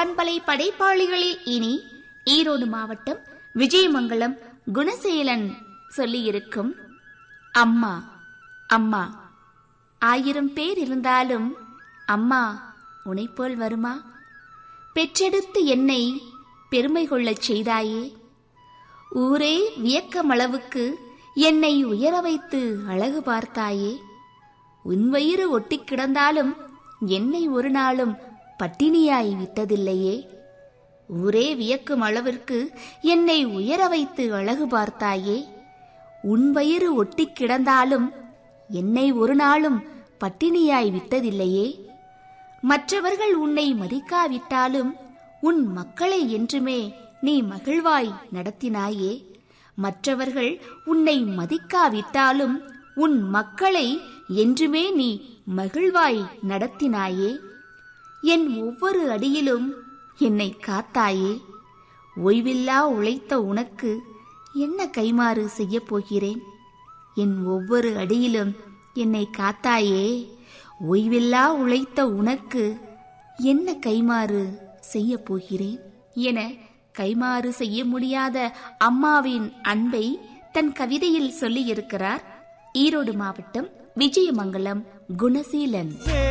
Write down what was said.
பண்பலை படைப்பாளிகளில் இனி ஈரோடு மாவட்டம் விஜயமங்கலம் குணசேலன் சொல்லியிருக்கும் அம்மா அம்மா ஆயிரம் பேர் இருந்தாலும் அம்மா உனைப்போல் வருமா பெற்றெடுத்து என்னை பெருமை கொள்ளச் செய்தாயே ஊரே வியக்கமளவுக்கு என்னை உயர வைத்து அழகு பார்த்தாயே உன் வயிறு ஒட்டிக் கிடந்தாலும் என்னை ஒரு நாளும் பட்டினியாய் விட்டதில்லையே ஊரே வியக்கும் அளவிற்கு என்னை உயர வைத்து அழகு பார்த்தாயே உன் வயிறு ஒட்டிக் கிடந்தாலும் என்னை ஒரு நாளும் பட்டினியாய் விட்டதில்லையே மற்றவர்கள் உன்னை மதிக்காவிட்டாலும் உன் மக்களை என்றுமே நீ மகிழ்வாய் நடத்தினாயே மற்றவர்கள் உன்னை மதிக்காவிட்டாலும் உன் மக்களை என்றுமே நீ மகிழ்வாய் நடத்தினாயே என் ஒவ்வொரு அடியிலும் என்னை காத்தாயே ஓய்வில்லா உழைத்த உனக்கு என்ன கைமாறு செய்யப் போகிறேன் என் ஒவ்வொரு அடியிலும் என்னை காத்தாயே ஓய்வில்லா உழைத்த உனக்கு என்ன கைமாறு செய்யப் போகிறேன் என கைமாறு செய்ய முடியாத அம்மாவின் அன்பை தன் கவிதையில் சொல்லியிருக்கிறார் ஈரோடு மாவட்டம் விஜயமங்கலம் குணசீலன் ஏ